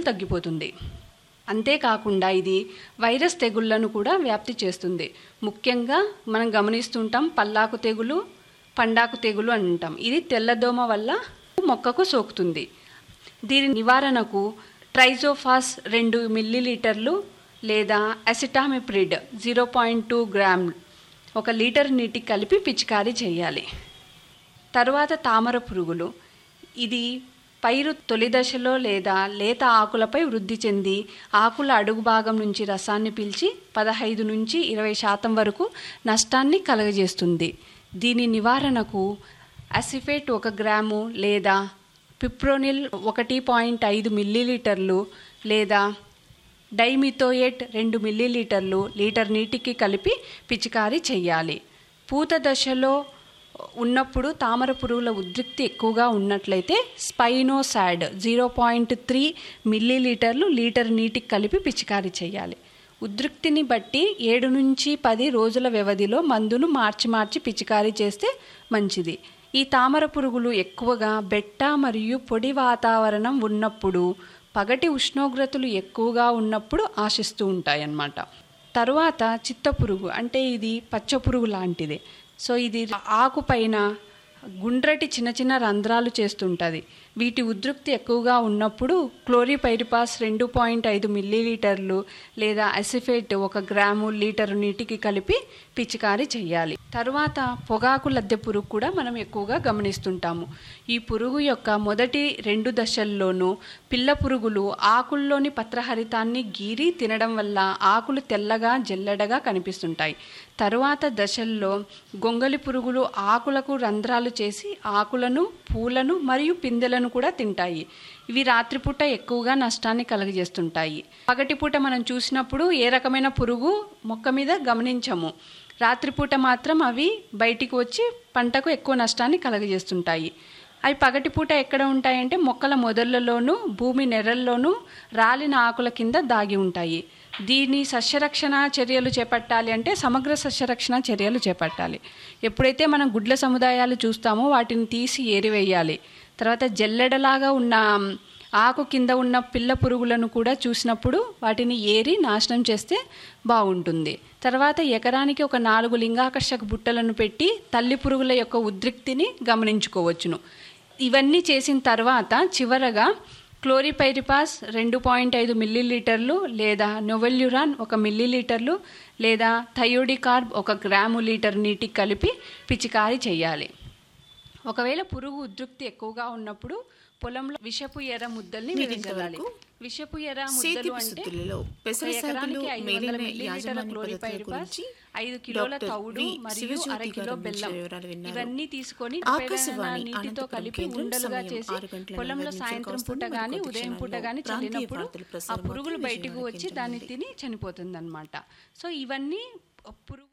తగ్గిపోతుంది అంతేకాకుండా ఇది వైరస్ తెగుళ్లను కూడా వ్యాప్తి చేస్తుంది ముఖ్యంగా మనం గమనిస్తుంటాం పల్లాకు తెగులు పండాకు తెగులు అని అంటాం ఇది తెల్లదోమ వల్ల మొక్కకు సోకుతుంది దీని నివారణకు ట్రైజోఫాస్ రెండు మిల్లీలీటర్లు లేదా acetamiprid zero point two gram ఒక లీటర్ నీటికి కలిపి పిచికారీ చేయాలి తరువాత తామర పురుగులు ఇది పైరు తొలి దశలో లేదా లేత ఆకులపై వృద్ధి చెంది ఆకుల అడుగు భాగం నుంచి రసాన్ని పీల్చి పదహైదు నుంచి ఇరవై శాతం వరకు నష్టాన్ని కలగజేస్తుంది దీని నివారణకు అసిఫేట్ ఒక గ్రాము లేదా పిప్రోనిల్ ఒకటి పాయింట్ ఐదు మిల్లీలీటర్లు లేదా డైమిథోయేట్ రెండు మిల్లీలీటర్లు లీటర్ నీటికి కలిపి పిచికారీ చేయాలి పూత దశలో ఉన్నప్పుడు తామర పురుగుల ఉద్రిక్తి ఎక్కువగా ఉన్నట్లయితే స్పైనోసాడ్ జీరో పాయింట్ త్రీ మిల్లీలీటర్లు లీటర్ నీటికి కలిపి పిచికారీ చేయాలి ఉద్రిక్తిని బట్టి ఏడు నుంచి పది రోజుల వ్యవధిలో మందును మార్చి మార్చి పిచికారీ చేస్తే మంచిది ఈ తామర పురుగులు ఎక్కువగా బెట్ట మరియు పొడి వాతావరణం ఉన్నప్పుడు పగటి ఉష్ణోగ్రతలు ఎక్కువగా ఉన్నప్పుడు ఆశిస్తూ ఉంటాయన్నమాట తరువాత చిత్తపురుగు అంటే ఇది పచ్చపురుగు లాంటిదే సో ఇది ఆకు పైన గుండ్రటి చిన్న చిన్న రంధ్రాలు చేస్తుంటుంది వీటి ఉద్రిక్తి ఎక్కువగా ఉన్నప్పుడు క్లోరిపైరిపాస్ రెండు పాయింట్ ఐదు మిల్లీలీటర్లు లేదా అసిఫేట్ ఒక గ్రాము లీటరు నీటికి కలిపి పిచికారీ చేయాలి తరువాత పొగాకు లద్దె పురుగు కూడా మనం ఎక్కువగా గమనిస్తుంటాము ఈ పురుగు యొక్క మొదటి రెండు దశల్లోనూ పిల్ల పురుగులు ఆకుల్లోని పత్రహరితాన్ని గీరి తినడం వల్ల ఆకులు తెల్లగా జల్లెడగా కనిపిస్తుంటాయి తరువాత దశల్లో గొంగలి పురుగులు ఆకులకు రంధ్రాలు చేసి ఆకులను పూలను మరియు పిందెలను కూడా తింటాయి ఇవి రాత్రిపూట ఎక్కువగా నష్టాన్ని కలుగజేస్తుంటాయి పగటిపూట మనం చూసినప్పుడు ఏ రకమైన పురుగు మొక్క మీద గమనించము రాత్రిపూట మాత్రం అవి బయటికి వచ్చి పంటకు ఎక్కువ నష్టాన్ని కలుగజేస్తుంటాయి అవి పగటిపూట ఎక్కడ ఉంటాయంటే మొక్కల మొదళ్లలోనూ భూమి నెరల్లోనూ రాలిన ఆకుల కింద దాగి ఉంటాయి దీని సస్యరక్షణ చర్యలు చేపట్టాలి అంటే సమగ్ర సస్యరక్షణ చర్యలు చేపట్టాలి ఎప్పుడైతే మనం గుడ్ల సముదాయాలు చూస్తామో వాటిని తీసి ఏరివేయాలి తర్వాత జల్లెడలాగా ఉన్న ఆకు కింద ఉన్న పిల్ల పురుగులను కూడా చూసినప్పుడు వాటిని ఏరి నాశనం చేస్తే బాగుంటుంది తర్వాత ఎకరానికి ఒక నాలుగు లింగాకర్షక బుట్టలను పెట్టి తల్లి పురుగుల యొక్క ఉద్రిక్తిని గమనించుకోవచ్చును ఇవన్నీ చేసిన తర్వాత చివరగా క్లోరిపైరిపాస్ రెండు పాయింట్ ఐదు మిల్లీలీటర్లు లేదా నొవెల్యురాన్ ఒక మిల్లీలీటర్లు లేదా థయోడికార్బ్ ఒక గ్రాము లీటర్ నీటికి కలిపి పిచికారీ చేయాలి ఒకవేళ పురుగు ఉద్రిక్తి ఎక్కువగా ఉన్నప్పుడు పొలంలో విషపు ఎర్ర ముద్దల్ని వెదజల్లాలి విషపు ఎర్ర ముద్దలు సేద్యపు అంటే సుత్తులలో ఒక పెసర ఎకరానికి సాగులో ఐదు మేలైన వందల మిల్లీలీటర్ల యాజమాన్య పద్ధతుల క్లోరిపైరిపాస్ గురించి ఐదు కిలోల డాక్టర్ తౌడు వి. మరియు శివజ్యోతి అర గారు కిలో అందించిన బెల్లం వివరాలు విన్నారు. ఇవన్నీ తీసుకొని ఆకాశవాణి నీటితో అనంతపురం కలిపి కేంద్రం ఉండలుగా సమయం చేసి ఆరు గంటల పొలంలో నలభై సాయంత్రం నిమిషాలకు పూట వస్తుంది. కానీ మరికొద్ది ఉదయం పూట క్షణాల్లో కానీ ప్రాంతీయ చల్లినప్పుడు వార్తలు ఆ ప్రసారం పురుగులు అవుతాయి. బయటకు విజయవాడ వచ్చి కేంద్రం దాన్ని నుండి. తిని చనిపోతుంది అనమాట సో ఇవన్నీ పురుగు